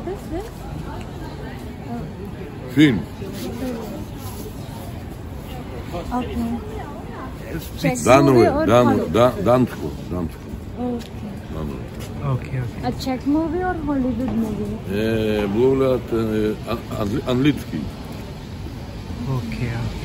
What is this? Film. Okay. Czech Danovo, movie or Dano, Hollywood? da, Dansko, Dansko, Okay. Danovo. Okay okay A Czech movie or Hollywood movie? E, było lat e, an- an- anlicki. Okay okay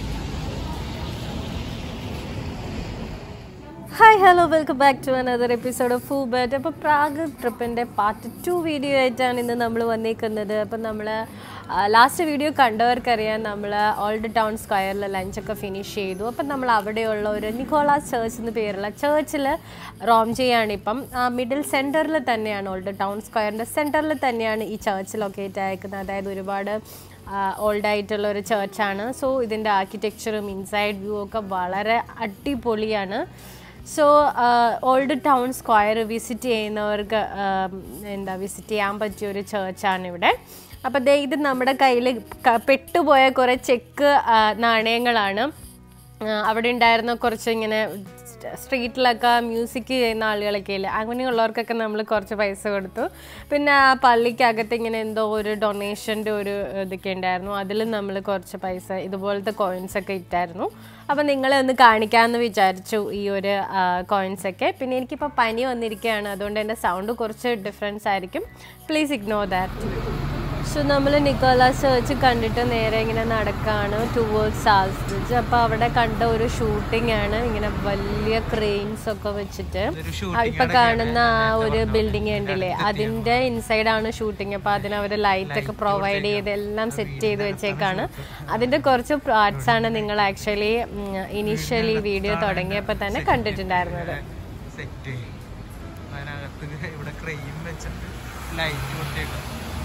hi hello welcome back to another episode of ഫൂബറ്റ് അപ്പോൾ Prague ട്രിപ്പിൻ്റെ part two video ആയിട്ടാണ് ഇന്ന് നമ്മൾ വന്നിരിക്കുന്നത് അപ്പം നമ്മൾ last video കണ്ടവർക്കറിയാം നമ്മൾ ഓൾഡ് ടൗൺ സ്ക്വയറിൽ ലഞ്ചൊക്കെ ഫിനിഷ് ചെയ്തു അപ്പം നമ്മൾ അവിടെയുള്ള ഒരു നിക്കോളാസ് ചേർച്ച് എന്ന് പേരുള്ള ചേർച്ചിൽ റോം ചെയ്യാണിപ്പം മിഡിൽ സെൻറ്ററിൽ തന്നെയാണ് ഓൾഡ് ടൗൺ സ്ക്വയറിൻ്റെ സെൻറ്ററിൽ തന്നെയാണ് ഈ ചേർച്ച് ലൊക്കേറ്റ് ആയിരിക്കുന്നത് അതായത് ഒരുപാട് ഓൾഡ് ആയിട്ടുള്ള ഒരു ചേർച്ചാണ് സോ ഇതിൻ്റെ ആർക്കിടെക്ചറും ഇൻസൈഡ് വ്യൂ ഒക്കെ വളരെ അടിപൊളിയാണ് so old town square visit ചെയ്യുന്നവർക്ക് ആം, എന്താ വിസിറ്റ് ചെയ്യാൻ പറ്റിയ ഒരു ചേർച്ചാണ് ഇവിടെ അപ്പോൾ ദേ ഇത് നമ്മുടെ കയ്യിൽ പെട്ടുപോയ കുറേ ചെക്ക് ആ, നാണയങ്ങളാണ് ആ, അവിടെ ഉണ്ടായിരുന്ന കുറച്ച് ഇങ്ങനെ സ്ട്രീറ്റിലൊക്കെ മ്യൂസിക് ചെയ്യുന്ന ആളുകളൊക്കെ ഇല്ലേ അങ്ങനെയുള്ളവർക്കൊക്കെ നമ്മൾ കുറച്ച് പൈസ കൊടുത്തു പിന്നെ ആ പള്ളിക്കകത്ത് ഇങ്ങനെ എന്തോ ഒരു ഡൊണേഷൻ്റെ ഒരു ഇതൊക്കെ ഉണ്ടായിരുന്നു അതിൽ നമ്മൾ കുറച്ച് പൈസ ഇതുപോലത്തെ കോയിൻസ് ഒക്കെ ഇട്ടായിരുന്നു അപ്പം നിങ്ങളെ ഒന്ന് കാണിക്കാമെന്ന് വിചാരിച്ചു ഈ ഒരു കോയിൻസ് ഒക്കെ പിന്നെ എനിക്കിപ്പോൾ പനി വന്നിരിക്കുകയാണ് അതുകൊണ്ട് എൻ്റെ സൗണ്ട് കുറച്ച് ഡിഫറൻസ് ആയിരിക്കും പ്ലീസ് ഇഗ്നോർ ദാറ്റ് സോ നമ്മൾ നിക്കോളാസ് ചേർച്ച് കണ്ടിട്ട് നേരെ ഇങ്ങനെ നടക്കുകയാണ് ടുവേർഡ്സ് സാൽസ് ബ്രിഡ്ജ് അപ്പോൾ അവിടെ കണ്ട ഒരു ഷൂട്ടിംഗ് ആണ് ഇങ്ങനെ വലിയ ക്രെയിൻസ് ഒക്കെ വെച്ചിട്ട് ആ, ഇപ്പൊ കാണുന്ന ആ ഒരു ബിൽഡിംഗ് ഉണ്ടല്ലേ അതിന്റെ ഇൻസൈഡ് ആണ് ഷൂട്ടിംഗ് അപ്പോൾ അതിന് അവർ ലൈറ്റ് ഒക്കെ പ്രൊവൈഡ് ചെയ്ത് എല്ലാം സെറ്റ് ചെയ്ത് വെച്ചേക്കാണ് അതിന്റെ കുറച്ച് പാർട്സ് ആണ് നിങ്ങൾ ആക്ച്വലി ഇനീഷ്യലി വീഡിയോ തുടങ്ങിയപ്പോൾ തന്നെ കണ്ടിട്ടുണ്ടായിരുന്നത് സെറ്റ് അതിനകത്ത് ഇവിടെ ക്രെയിം വെച്ചിട്ട് ലൈറ്റ് കൊണ്ടേക്കും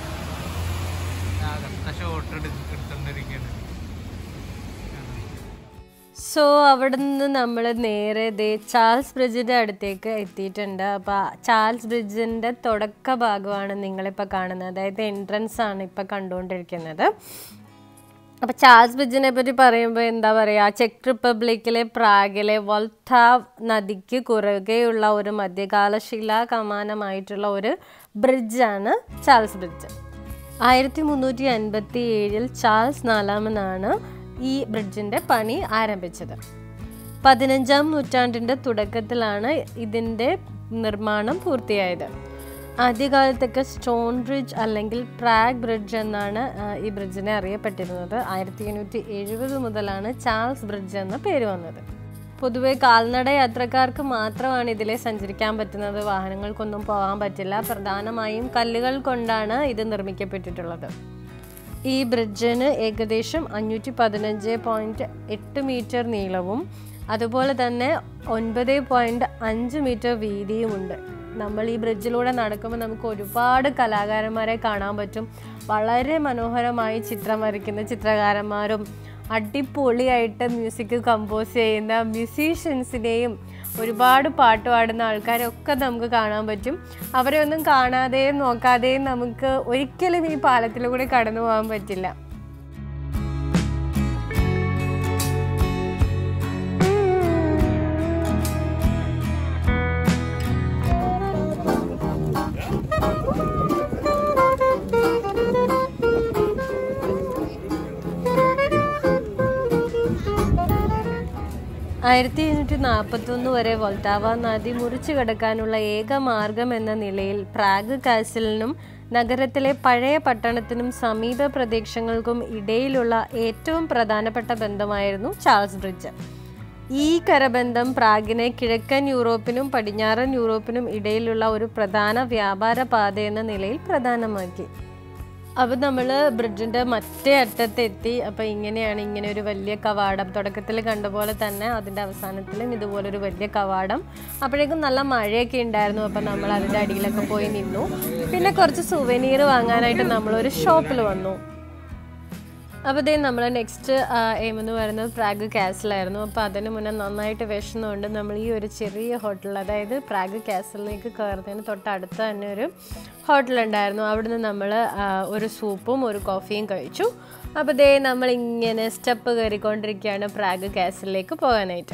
അകത്തെ ഷോട്ട് എടുത്തോണ്ടിരിക്കുകയാണ് സോ അവിടെ നിന്ന് നമ്മൾ നേരെ ദേ ചാൾസ് ബ്രിഡ്ജിൻ്റെ അടുത്തേക്ക് എത്തിയിട്ടുണ്ട് അപ്പോൾ ചാൾസ് ബ്രിഡ്ജിൻ്റെ തുടക്ക ഭാഗമാണ് നിങ്ങളിപ്പോൾ കാണുന്നത് അതായത് എൻട്രൻസ് ആണ് ഇപ്പോൾ കണ്ടുകൊണ്ടിരിക്കുന്നത് അപ്പോൾ ചാൾസ് ബ്രിഡ്ജിനെ പറ്റി പറയുമ്പോൾ എന്താ പറയുക ചെക്ക് റിപ്പബ്ലിക്കിലെ പ്രാഗിലെ വോൾത്താവ് നദിക്ക് കുറുകെയുള്ള ഒരു മധ്യകാല ശിലാ കമാനമായിട്ടുള്ള ഒരു ബ്രിഡ്ജാണ് ചാൾസ് ബ്രിഡ്ജ് ആയിരത്തി മുന്നൂറ്റി അൻപത്തി ഏഴിൽ ചാൾസ് നാലാമനാണ് ഈ ബ്രിഡ്ജിൻ്റെ പണി ആരംഭിച്ചത് പതിനഞ്ചാം നൂറ്റാണ്ടിൻ്റെ തുടക്കത്തിലാണ് ഇതിൻ്റെ നിർമ്മാണം പൂർത്തിയായത് ആദ്യകാലത്തൊക്കെ സ്റ്റോൺ ബ്രിഡ്ജ് അല്ലെങ്കിൽ പ്രാഗ് ബ്രിഡ്ജ് എന്നാണ് ആ, ഈ ബ്രിഡ്ജിനെ അറിയപ്പെട്ടിരുന്നത് ആയിരത്തി എണ്ണൂറ്റി എഴുപത് മുതലാണ് ചാൾസ് ബ്രിഡ്ജ് എന്ന പേര് വന്നത് പൊതുവെ കാൽനട യാത്രക്കാർക്ക് മാത്രമാണ് ഇതിലെ സഞ്ചരിക്കാൻ പറ്റുന്നത് വാഹനങ്ങൾക്കൊന്നും പോകാൻ പറ്റില്ല പ്രധാനമായും കല്ലുകൾ കൊണ്ടാണ് ഇത് നിർമ്മിക്കപ്പെട്ടിട്ടുള്ളത് ഈ ബ്രിഡ്ജിന് ഏകദേശം അഞ്ഞൂറ്റി പതിനഞ്ച് പോയിൻറ്റ് എട്ട് മീറ്റർ നീളവും അതുപോലെ തന്നെ ഒൻപത് പോയിൻറ്റ് അഞ്ച് മീറ്റർ വീതിയുമുണ്ട് നമ്മൾ ഈ ബ്രിഡ്ജിലൂടെ നടക്കുമ്പോൾ നമുക്ക് ഒരുപാട് കലാകാരന്മാരെ കാണാൻ പറ്റും വളരെ മനോഹരമായി ചിത്രം വരയ്ക്കുന്ന ചിത്രകാരന്മാരും അടിപൊളിയായിട്ട് മ്യൂസിക് കമ്പോസ് ചെയ്യുന്ന മ്യൂസീഷ്യൻസിനെയും ഒരുപാട് പാട്ട് പാടുന്ന ആൾക്കാരൊക്കെ നമുക്ക് കാണാൻ പറ്റും അവരെ ഒന്നും കാണാതെയും നോക്കാതെയും നമുക്ക് ഒരിക്കലും ഈ പാലത്തിലൂടെ കടന്നു പോകാൻ പറ്റില്ല ആയിരത്തി എണ്ണൂറ്റി നാൽപ്പത്തൊന്ന് വരെ വോൾട്ടാവ നദി മുറിച്ചു കടക്കാനുള്ള ഏക മാർഗം എന്ന നിലയിൽ പ്രാഗ് കാസിലിനും നഗരത്തിലെ പഴയ പട്ടണത്തിനും സമീപ പ്രദേശങ്ങൾക്കും ഇടയിലുള്ള ഏറ്റവും പ്രധാനപ്പെട്ട ബന്ധമായിരുന്നു ചാൾസ് ബ്രിഡ്ജ് ഈ കരബന്ധം പ്രാഗിനെ കിഴക്കൻ യൂറോപ്പിനും പടിഞ്ഞാറൻ യൂറോപ്പിനും ഇടയിലുള്ള ഒരു പ്രധാന വ്യാപാര പാത എന്ന നിലയിൽ പ്രധാനമാക്കി അപ്പോൾ നമ്മൾ ബ്രിഡ്ജിൻ്റെ മറ്റേ അറ്റത്ത് എത്തി അപ്പോൾ ഇങ്ങനെയാണ് ഇങ്ങനെ ഒരു വലിയ കവാടം തുടക്കത്തിൽ കണ്ട പോലെ തന്നെ അതിൻ്റെ അവസാനത്തിലും ഇതുപോലൊരു വലിയ കവാടം അപ്പോഴേക്കും നല്ല മഴയൊക്കെ ഉണ്ടായിരുന്നു അപ്പോൾ നമ്മൾ അതിൻ്റെ അടിയിലൊക്കെ പോയി നിന്നു പിന്നെ കുറച്ച് സുവനീർ വാങ്ങാനായിട്ട് നമ്മളൊരു ഷോപ്പിൽ വന്നു അപ്പോൾ ഇതേ നമ്മൾ നെക്സ്റ്റ് എയിം എന്ന് പറയുന്നത് പ്രാഗ് കാസിലായിരുന്നു അപ്പോൾ അതിന് മുന്നേ നന്നായിട്ട് വിഷമമുണ്ട് നമ്മൾ ഈ ഒരു ചെറിയ ഹോട്ടൽ അതായത് പ്രാഗ് കാസിലേക്ക് കയറുന്നതിന് തൊട്ടടുത്ത് തന്നെ ഒരു ഹോട്ടൽ ഉണ്ടായിരുന്നു അവിടുന്ന് നമ്മൾ ഒരു സൂപ്പും ഒരു കോഫിയും കഴിച്ചു അപ്പോൾ ഇതേ നമ്മൾ ഇങ്ങനെ സ്റ്റെപ്പ് കയറിക്കൊണ്ടിരിക്കുകയാണ് പ്രാഗ് കാസിലേക്ക് പോകാനായിട്ട്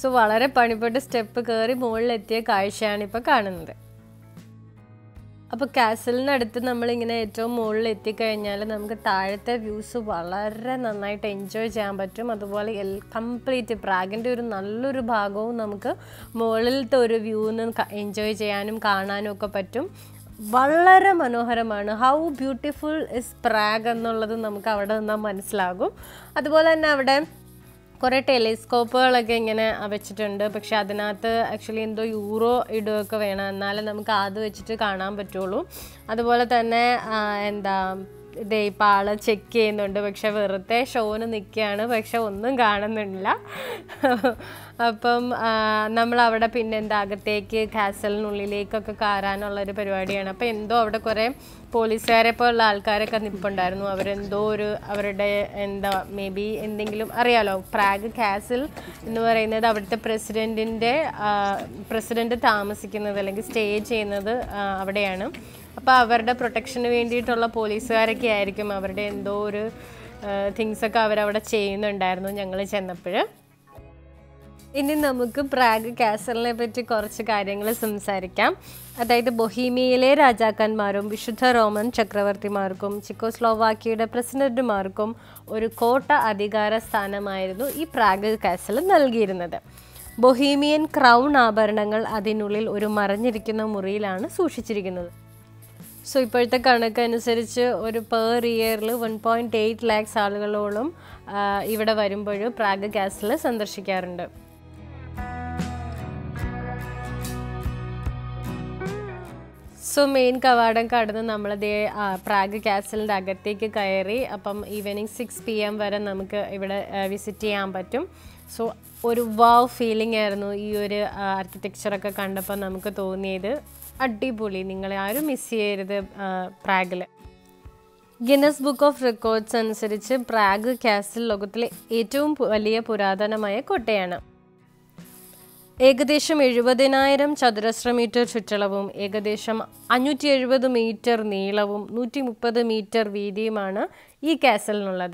സോ വളരെ പണിപ്പെട്ട് സ്റ്റെപ്പ് കയറി മുകളിലെത്തിയ കാഴ്ചയാണ് ഇപ്പോൾ കാണുന്നത് അപ്പോൾ കാസലിനടുത്ത് നമ്മളിങ്ങനെ ഏറ്റവും മുകളിൽ എത്തിക്കഴിഞ്ഞാൽ നമുക്ക് താഴത്തെ വ്യൂസ് വളരെ നന്നായിട്ട് എൻജോയ് ചെയ്യാൻ പറ്റും അതുപോലെ എൽ കംപ്ലീറ്റ് പ്രാഗിൻ്റെ ഒരു നല്ലൊരു ഭാഗവും നമുക്ക് മുകളിലത്തെ ഒരു വ്യൂന്ന് എൻജോയ് ചെയ്യാനും കാണാനും ഒക്കെ പറ്റും വളരെ മനോഹരമാണ് ഹൗ ബ്യൂട്ടിഫുൾ ഇസ് പ്രാഗ് എന്നുള്ളത് നമുക്ക് അവിടെ നിന്നാൽ മനസ്സിലാകും അതുപോലെ തന്നെ അവിടെ കുറേ ടെലിസ്കോപ്പുകളൊക്കെ ഇങ്ങനെ വെച്ചിട്ടുണ്ട് പക്ഷെ അതിനകത്ത് ആക്ച്വലി എന്തോ യൂറോ ഇടുകയൊക്കെ വേണം എന്നാലേ നമുക്ക് അത് വെച്ചിട്ട് കാണാൻ പറ്റുള്ളൂ അതുപോലെ തന്നെ ആ, എന്താ ഇതേ ഇപ്പം ആള് ചെക്ക് ചെയ്യുന്നുണ്ട് പക്ഷെ വെറുതെ ഷോന് നിൽക്കുകയാണ് പക്ഷെ ഒന്നും കാണുന്നില്ല അപ്പം നമ്മൾ അവിടെ പിന്നെ എന്താ അകത്തേക്ക് കാസലിനുള്ളിലേക്കൊക്കെ കയറാനുള്ള ഒരു പരിപാടിയാണ് അപ്പം എന്തോ അവിടെ കുറേ പോലീസുകാരെ പോലുള്ള ആൾക്കാരൊക്കെ നിൽപ്പുണ്ടായിരുന്നു അവരെന്തോ ഒരു അവരുടെ എന്താ മേ ബി എന്തെങ്കിലും അറിയാലോ പ്രാഗ് കാസിൽ എന്ന് പറയുന്നത് അവിടുത്തെ പ്രസിഡൻറ്റിൻ്റെ പ്രസിഡൻറ്റ് താമസിക്കുന്നത് അല്ലെങ്കിൽ സ്റ്റേ ചെയ്യുന്നത് ആ, അവിടെയാണ് അപ്പോൾ അവരുടെ പ്രൊട്ടക്ഷന് വേണ്ടിയിട്ടുള്ള പോലീസുകാരൊക്കെ ആയിരിക്കും അവരുടെ എന്തോ ഒരു തിങ്സൊക്കെ അവരവിടെ ചെയ്യുന്നുണ്ടായിരുന്നു ഞങ്ങൾ ചെന്നപ്പോൾ ഇനി നമുക്ക് പ്രാഗ് കാസലിനെ പറ്റി കുറച്ച് കാര്യങ്ങൾ സംസാരിക്കാം അതായത് ബൊഹീമിയയിലെ രാജാക്കന്മാരും വിശുദ്ധ റോമൻ ചക്രവർത്തിമാർക്കും ചിക്കോസ്ലോവാക്കിയയുടെ പ്രസിഡന്റുമാർക്കും ഒരു കോട്ട അധികാര സ്ഥാനമായിരുന്നു ഈ പ്രാഗ് കാസൽ നൽകിയിരുന്നത് ബൊഹീമിയൻ ക്രൗൺ ആഭരണങ്ങൾ അതിനുള്ളിൽ ഒരു മറഞ്ഞിരിക്കുന്ന മുറിയിലാണ് സൂക്ഷിച്ചിരിക്കുന്നത് സോ ഇപ്പോഴത്തെ കണക്കനുസരിച്ച് ഒരു പെർ ഇയറിൽ വൺ പോയിൻറ്റ് എയ്റ്റ് ലാക്സ് ആളുകളോളം ആ, ഇവിടെ വരുമ്പോൾ പ്രാഗ് കാസിൽ സന്ദർശിക്കാറുണ്ട് സോ മെയിൻ കവാടം കടന്ന് നമ്മൾ ദേ ആ, പ്രാഗ് കാസലിൻ്റെ അകത്തേക്ക് കയറി അപ്പം ഈവനിങ് സിക്സ് പി എം വരെ നമുക്ക് ഇവിടെ വിസിറ്റ് ചെയ്യാൻ പറ്റും സോ ഒരു വാവ് ഫീലിംഗ് ആയിരുന്നു ഈ ഒരു ആർക്കിടെക്ചറൊക്കെ കണ്ടപ്പോൾ നമുക്ക് തോന്നിയത് അടിപൊളി നിങ്ങളെ ആരും മിസ് ചെയ്യരുത് ആ, പ്രാഗിൽ ഗിന്നസ് ബുക്ക് ഓഫ് റെക്കോർഡ്സ് അനുസരിച്ച് പ്രാഗ് കാസിൽ ലോകത്തിലെ ഏറ്റവും പു- വലിയ പുരാതനമായ കോട്ടയാണ് ഏകദേശം എഴുപതിനായിരം ചതുരശ്ര മീറ്റർ ചുറ്റളവും ഏകദേശം അഞ്ഞൂറ്റി എഴുപത് മീറ്റർ നീളവും നൂറ്റി മുപ്പത് മീറ്റർ വീതിയുമാണ് ഈ കാസലിനുള്ളത്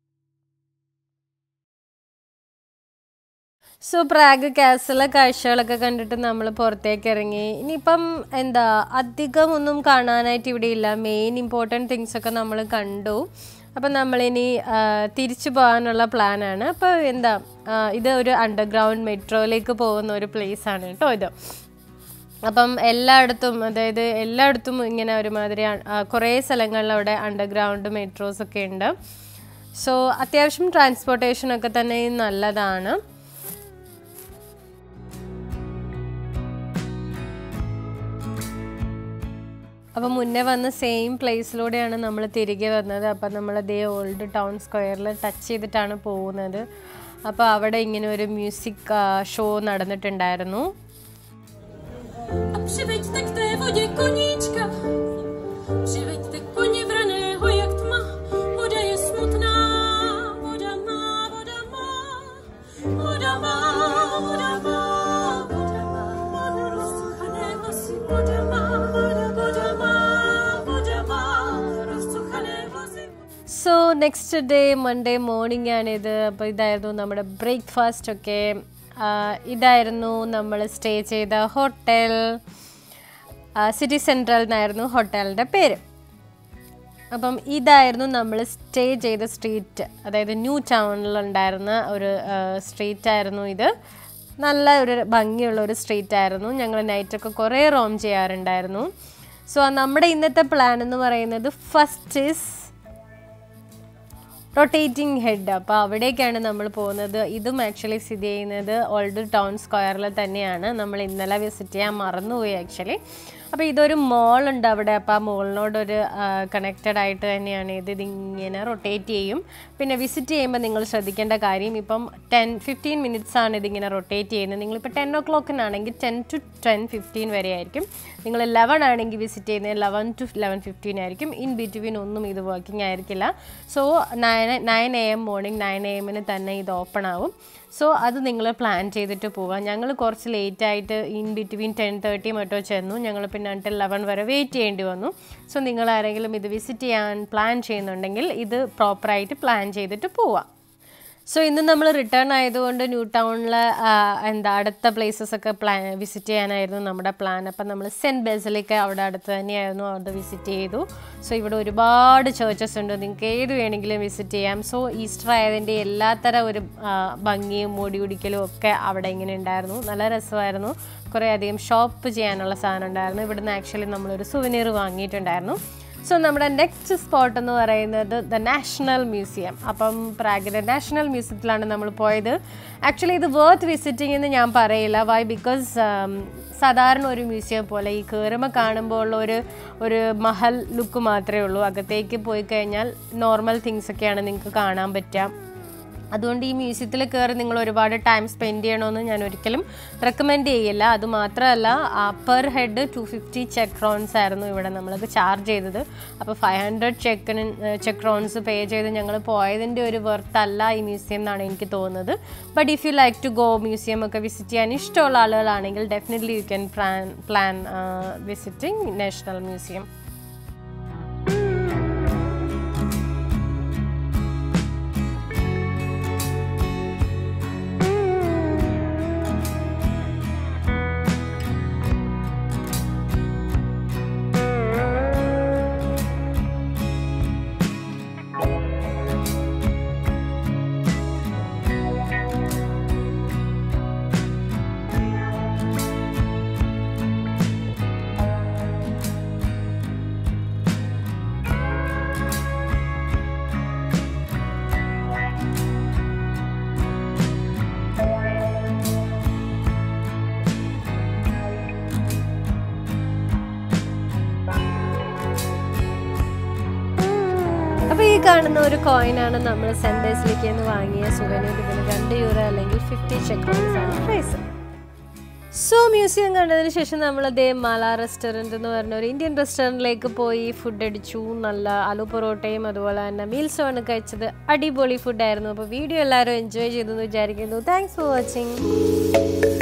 സോ പ്രാഗ് കാസലെ കാഴ്ചകളൊക്കെ കണ്ടിട്ട് നമ്മൾ പുറത്തേക്ക് ഇറങ്ങി ഇനിയിപ്പം എന്താ അധികം ഒന്നും കാണാനായിട്ട് ഇവിടെ ഇല്ല മെയിൻ ഇമ്പോർട്ടൻറ്റ് തിങ്സ് ഒക്കെ നമ്മൾ കണ്ടു അപ്പം നമ്മളിനി ആ, തിരിച്ചു പോകാനുള്ള പ്ലാനാണ് അപ്പോൾ എന്താ ആ, ഇത് ഒരു അണ്ടർഗ്രൗണ്ട് മെട്രോയിലേക്ക് പോകുന്ന ഒരു പ്ലേസ് ആണ് കേട്ടോ ഇത് അപ്പം എല്ലായിടത്തും അതായത് എല്ലായിടത്തും ഇങ്ങനെ ഒരുമാതിരി അ- ആ, കുറേ സ്ഥലങ്ങളിൽ അവിടെ അണ്ടർഗ്രൗണ്ട് മെട്രോസ് ഒക്കെ ഉണ്ട് സോ അത്യാവശ്യം ട്രാൻസ്പോർട്ടേഷൻ ഒക്കെ തന്നെ നല്ലതാണ് അപ്പം മുന്നേ വന്ന സെയിം പ്ലേസിലൂടെയാണ് നമ്മൾ തിരികെ വന്നത് അപ്പം നമ്മൾ അതേ ഓൾഡ് ടൗൺ സ്ക്വയറിൽ ടച്ച് ചെയ്തിട്ടാണ് പോകുന്നത് അപ്പോൾ അവിടെ ഇങ്ങനെ ഒരു മ്യൂസിക് ഷോ നടന്നിട്ടുണ്ടായിരുന്നു A przywejdź k tej wodzie koniczka Przywejdź te konie branego jak tma Woda jest smutna Woda ma, woda ma Woda ma, woda ma Woda ma, woda rozcuchane włosy Woda ma, woda, woda ma Woda ma, rozcuchane włosy so next day Monday morning ആണിത് അപ്പോൾ ഇതായിരുന്നു നമ്മുടെ breakfast ഒക്കെ ആ, ഇതായിരുന്നു നമ്മൾ stay ചെയ്ത hotel city central എന്നായിരുന്നു ഹോട്ടലിൻ്റെ പേര് അപ്പം ഇതായിരുന്നു നമ്മൾ സ്റ്റേ ചെയ്ത സ്ട്രീറ്റ് അതായത് ന്യൂ ടൗണിലുണ്ടായിരുന്ന ഒരു സ്ട്രീറ്റ് ആയിരുന്നു ഇത് നല്ല ഒരു ഭംഗിയുള്ള ഒരു സ്ട്രീറ്റ് ആയിരുന്നു ഞങ്ങൾ നൈറ്റൊക്കെ കുറേ റോം ചെയ്യാറുണ്ടായിരുന്നു സോ നമ്മുടെ ഇന്നത്തെ പ്ലാൻ എന്ന് പറയുന്നത് ഫസ്റ്റ് ഈസ് റൊട്ടേറ്റിംഗ് ഹെഡ് അപ്പോൾ അവിടേക്കാണ് നമ്മൾ പോകുന്നത് ഇതും ആക്ച്വലി സ്ഥിതി ചെയ്യുന്നത് ഓൾഡ് ടൗൺ സ്ക്വയറിൽ തന്നെയാണ് നമ്മൾ ഇന്നലെ വിസിറ്റ് ചെയ്യാൻ മറന്നുപോയി ആക്ച്വലി അപ്പോൾ ഇതൊരു മോൾ ഉണ്ട് അവിടെ അപ്പോൾ ആ മോളിനോടൊരു കണക്റ്റഡ് ആയിട്ട് തന്നെയാണ് ഇത് ഇതിങ്ങനെ റൊട്ടേറ്റ് ചെയ്യും പിന്നെ വിസിറ്റ് ചെയ്യുമ്പോൾ നിങ്ങൾ ശ്രദ്ധിക്കേണ്ട കാര്യം ഇപ്പം ടെൻ ഫിഫ്റ്റീൻ മിനിറ്റ്സ് ആണ് ഇതിങ്ങനെ റൊട്ടേറ്റ് ചെയ്യുന്നത് നിങ്ങളിപ്പോൾ ടെൻ ഒ ക്ലോക്കിനാണെങ്കിൽ ടെൻ ടു ടെൻ ഫിഫ്റ്റീൻ വരെ ആയിരിക്കും നിങ്ങൾ ലെവൻ ആണെങ്കിൽ വിസിറ്റ് ചെയ്യുന്നത് ലെവൻ ടു ലെവൻ ഫിഫ്റ്റീൻ ആയിരിക്കും ഇൻ ബിറ്റ്വീൻ ഒന്നും ഇത് വർക്കിംഗ് ആയിരിക്കില്ല so nine nine A M morning nine A എമ്മിന് തന്നെ ഇത് ഓപ്പൺ ആവും സോ അത് നിങ്ങൾ പ്ലാൻ ചെയ്തിട്ട് പോവാം ഞങ്ങൾ കുറച്ച് ലേറ്റ് ആയിട്ട് ഇൻ ബിറ്റ്വീൻ ടെൻ തേർട്ടി മറ്റോ ചെന്നു ഞങ്ങൾ പിന്നെ അണ്ടിൽ ലെവൻ വരെ വെയിറ്റ് ചെയ്യേണ്ടി വന്നു സോ നിങ്ങൾ ആരെങ്കിലും ഇത് വിസിറ്റ് ചെയ്യാൻ പ്ലാൻ ചെയ്യുന്നുണ്ടെങ്കിൽ ഇത് പ്രോപ്പറായിട്ട് പ്ലാൻ ചെയ്തിട്ട് പോവാം സോ ഇന്ന് നമ്മൾ റിട്ടേൺ ആയതുകൊണ്ട് ന്യൂ ടൗണിലെ എന്താ അടുത്ത പ്ലേസസ് ഒക്കെ പ്ലാൻ വിസിറ്റ് ചെയ്യാനായിരുന്നു നമ്മുടെ പ്ലാൻ അപ്പം നമ്മൾ സെൻറ്റ് ബേസിലേക്ക് അവിടെ അടുത്ത് തന്നെയായിരുന്നു അവിടെ വിസിറ്റ് ചെയ്തു സോ ഇവിടെ ഒരുപാട് ചേർച്ചസ് ഉണ്ട് നിങ്ങൾക്ക് ഏത് വേണമെങ്കിലും വിസിറ്റ് ചെയ്യാം സോ ഈസ്റ്റർ ആയതിൻ്റെ എല്ലാത്തരം ഒരു ആ, ഭംഗിയും മുടി കുടിക്കലും ഒക്കെ അവിടെ ഇങ്ങനെ ഉണ്ടായിരുന്നു നല്ല രസമായിരുന്നു കുറേ അധികം ഷോപ്പ് ചെയ്യാനുള്ള സാധനം ഉണ്ടായിരുന്നു ഇവിടുന്ന് ആക്ച്വലി നമ്മളൊരു സുവനീർ വാങ്ങിയിട്ടുണ്ടായിരുന്നു സോ നമ്മുടെ നെക്സ്റ്റ് സ്പോട്ട് എന്ന് പറയുന്നത് ദ നാഷണൽ മ്യൂസിയം അപ്പം പ്രാഗിലെ നാഷണൽ മ്യൂസിയത്തിലാണ് നമ്മൾ പോയത് ആക്ച്വലി ഇത് വേർത്ത് വിസിറ്റിംഗ് എന്ന് ഞാൻ പറയില്ല വൈ ബിക്കോസ് സാധാരണ ഒരു മ്യൂസിയം പോലെ ഈ കയറുമ്പോൾ കാണുമ്പോൾ ഉള്ള ഒരു ഒരു മഹൽ ലുക്ക് മാത്രമേ ഉള്ളൂ അകത്തേക്ക് പോയി കഴിഞ്ഞാൽ നോർമൽ തിങ്സ് ഒക്കെയാണ് നിങ്ങൾക്ക് കാണാൻ പറ്റുക അതുകൊണ്ട് ഈ മ്യൂസിയത്തിൽ കയറി നിങ്ങൾ ഒരുപാട് ടൈം സ്പെൻഡ് ചെയ്യണമെന്ന് ഞാൻ ഒരിക്കലും റെക്കമെൻഡ് ചെയ്യില്ല അതുമാത്രമല്ല പെർ ഹെഡ് ടു ഫിഫ്റ്റി ചെക്ക് റോൺസ് ആയിരുന്നു ഇവിടെ നമ്മൾക്ക് ചാർജ് ചെയ്തത് അപ്പോൾ ഫൈവ് ഹൺഡ്രഡ് ചെക്കിന് ചെക്ക് റോൺസ് പേ ചെയ്ത് ഞങ്ങൾ പോയതിൻ്റെ ഒരു വെർത്ത് അല്ല ഈ മ്യൂസിയം എന്നാണ് എനിക്ക് തോന്നുന്നത് but if you like to go museum ഒക്കെ വിസിറ്റ് ചെയ്യാൻ ഇഷ്ടമുള്ള ആളുകളാണെങ്കിൽ definitely you can plan plan visiting national museum അപ്പോൾ ഈ കാണുന്ന ഒരു കോയിനാണ് നമ്മൾ സെൻറ്റ് ബേസിലേക്ക് നിന്ന് വാങ്ങിയ സുവനീർ ഇതിന് രണ്ട് യൂറോ അല്ലെങ്കിൽ ഫിഫ്റ്റി ചെക്കോൺസ് ആണ് പ്രൈസ് സോ മ്യൂസിയം കണ്ടതിന് ശേഷം നമ്മൾ ദേ മാല റെസ്റ്റോറൻറ്റ് എന്ന് പറഞ്ഞ ഒരു ഇന്ത്യൻ റെസ്റ്റോറൻറ്റിലേക്ക് പോയി ഫുഡ് അടിച്ചു നല്ല ആലു പൊറോട്ടയും അതുപോലെ തന്നെ മീൽസും ആണ് കഴിച്ചത് അടിപൊളി ഫുഡായിരുന്നു അപ്പോൾ വീഡിയോ എല്ലാവരും എൻജോയ് ചെയ്തു എന്ന് വിചാരിക്കുന്നു താങ്ക്സ് ഫോർ വാച്ചിങ്